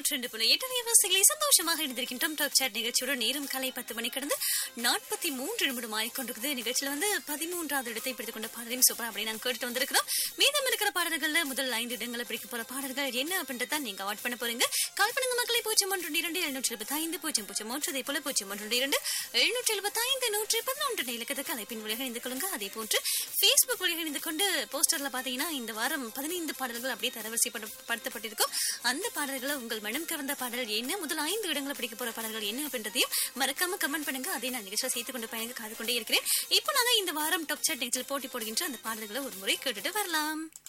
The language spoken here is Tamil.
நூற்றி ரெண்டு புள்ளி எட்டு விவசாயிகளை சந்தோஷமாக இருந்திருக்கின்றோம் டாப் சாட் நிகழ்ச்சியோட நேரம் காலை பத்து மணி கடந்து நாற்பத்தி மூன்று நிமிடம் ஆயிக்கொண்டிருக்குது நிகழ்ச்சியில வந்து பதிமூன்றாவது இடத்தை பிடித்துக் கொண்ட பாடலையும் சூப்பர் அப்படின்னு நாங்க கேட்டு வந்திருக்கிறோம் மீதம் இருக்கிற பாடல்கள்ல முதல் ஐந்து இடங்களை பிடிக்க போற பாடல்கள் என்ன அப்படின்றத நீங்க அவாட் பண்ண போறீங்க கால் பண்ணுங்க மக்களை பூஜ்ஜியம் ஒன்று இரண்டு எழுநூற்றி எழுபத்தி ஐந்து பூஜ்ஜியம் பூஜ்ஜியம் ஒன்று அதே போல பூஜ்ஜியம் ஒன்று இரண்டு எழுநூற்றி எழுபத்தி ஐந்து நூற்றி பதினொன்று இலக்கத்துக்கு அழைப்பின் வழியாக இணைந்து கொள்ளுங்க அதே போன்று Facebook வழியாக இணைந்து கொண்டு போஸ்டர்ல பாத்தீங்கன்னா இந்த வாரம் பதினைந்து பாடல்கள் அப்படியே தரவரிசைப்படுத்தப்பட்டிருக்கும் அந்த பாடல்களை உங்கள் மனம் கவர்ந்த பாடல் என்ன முதல் ஐந்து இடங்களை பிடிக்க போற பாடல்கள் என்ன அப்படின்றதையும் மறக்காம கமெண்ட் பண்ணுங்க அதை நான் நிகழ்ச்சியை சேர்த்து கொண்டு பயணிக்க காது கொண்டே இருக்கிறேன் இப்போ நாங்க இந்த வாரம் டாப் சாட் நிகழ்ச்சியில் போட்டி போடுகின்ற அந்த பாடல்களை ஒரு முறை கேட்டுட்டு வரலாம்